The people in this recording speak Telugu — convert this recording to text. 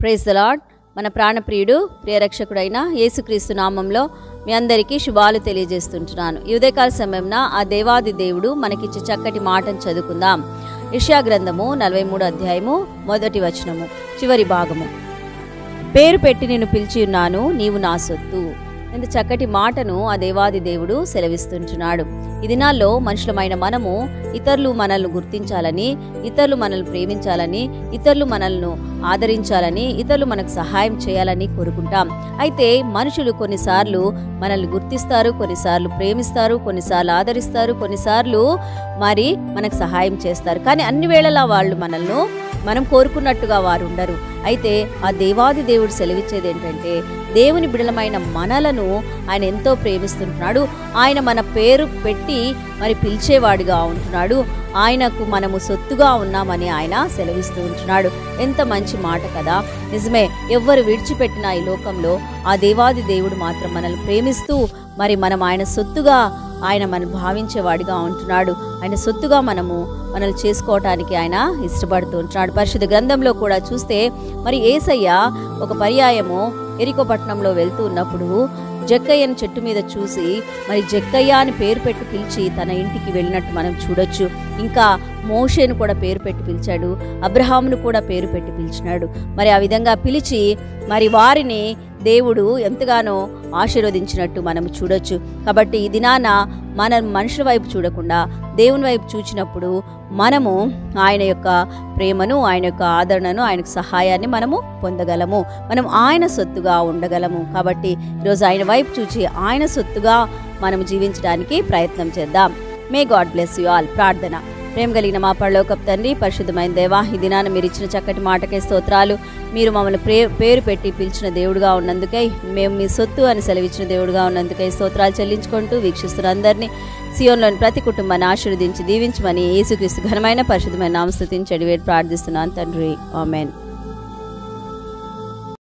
ప్రైజ్ ద లాడ్ మన ప్రాణప్రియుడు ప్రియరక్షకుడైన యేసుక్రీస్తు నామంలో మీ అందరికీ శుభాలు తెలియజేస్తుంటున్నాను ఈ ఉదయకాల సమయంన ఆ దేవాది దేవుడు మనకిచ్చే చక్కటి మాటను చదువుకుందాం ఇషయా గ్రంథము నలభై మూడు అధ్యాయము మొదటి వచనము చివరి భాగము పేరు పెట్టి నేను పిలిచి ఉన్నాను నీవు నా సొత్తు ఇంత చక్కటి మాటను ఆ దేవాది దేవుడు సెలవిస్తుంటున్నాడు ఈ దినాల్లో మనుషులమైన మనము ఇతరులు మనల్ని గుర్తించాలని ఇతరులు మనల్ని ప్రేమించాలని ఇతరులు మనల్ని ఆదరించాలని ఇతరులు మనకు సహాయం చేయాలని కోరుకుంటాం అయితే మనుషులు కొన్నిసార్లు మనల్ని గుర్తిస్తారు కొన్నిసార్లు ప్రేమిస్తారు కొన్నిసార్లు ఆదరిస్తారు కొన్నిసార్లు మరి మనకు సహాయం చేస్తారు కానీ అన్ని వేళలా వాళ్ళు మనల్ని మనం కోరుకున్నట్టుగా వారు ఉండరు అయితే ఆ దేవాది దేవుడు సెలవిచ్చేది ఏంటంటే దేవుని బిడలమైన మనలను ఆయన ఎంతో ప్రేమిస్తుంటున్నాడు ఆయన మన పేరు పెట్టి మరి పిలిచేవాడిగా ఉంటున్నాడు ఆయనకు మనము సొత్తుగా ఉన్నామని ఆయన సెలవిస్తూ ఉంటున్నాడు ఎంత మంచి మాట కదా నిజమే ఎవ్వరు విడిచిపెట్టిన ఈ లోకంలో ఆ దేవాది దేవుడు మాత్రం మనల్ని ప్రేమిస్తూ మరి మనం ఆయన సొత్తుగా ఆయన మనం భావించేవాడిగా ఉంటున్నాడు ఆయన సొత్తుగా మనము మనల్ని చేసుకోవటానికి ఆయన ఇష్టపడుతూ ఉంటున్నాడు పరిశుద్ధ గ్రంథంలో కూడా చూస్తే మరి ఏసయ్య ఒక పర్యాయము ఎరికో పట్టణంలో వెళ్తూ ఉన్నప్పుడు జక్కయ్యను చెట్టు మీద చూసి మరి జక్కయ్య అని పేరు పెట్టి పిలిచి తన ఇంటికి వెళ్ళినట్టు మనం చూడొచ్చు ఇంకా మోషేను కూడా పేరు పెట్టి పిలిచాడు అబ్రహామును కూడా పేరు పెట్టి పిలిచినాడు మరి ఆ విధంగా పిలిచి మరి వారిని దేవుడు ఎంతగానో ఆశీర్వదించినట్టు మనం చూడొచ్చు కాబట్టి ఈ దినాన మన మనుషుల వైపు చూడకుండా దేవుని వైపు చూచినప్పుడు మనము ఆయన యొక్క ప్రేమను ఆయన యొక్క ఆదరణను ఆయనకు సహాయాన్ని మనము పొందగలము మనం ఆయన సొత్తుగా ఉండగలము కాబట్టి ఈరోజు ఆయన వైపు చూచి ఆయన సొత్తుగా మనం జీవించడానికి ప్రయత్నం చేద్దాం may god bless you all ప్రార్థన ప్రేమ కలిగిన మా పరలోకపు తండ్రి పరిశుద్ధమైన దేవా ఈ దినాన మీరు ఇచ్చిన చక్కటి మాటకే స్తోత్రాలు మీరు మమ్మల్ని ప్రే పేరు పెట్టి పిలిచిన దేవుడుగా ఉన్నందుకై మేము మీ సొత్తు అని సెలవిచ్చిన దేవుడుగా ఉన్నందుకై స్తోత్రాలు చెల్లించుకుంటూ వీక్షిస్తున్న అందరినీ సియోన్లోని ప్రతి కుటుంబాన్ని ఆశీర్వదించి దీవించమని యేసుక్రీస్తు ఘనమైన పరిశుద్ధమైన నామస్తుతించి అడివేట్ ప్రార్థిస్తున్నాను తండ్రి ఆమెన్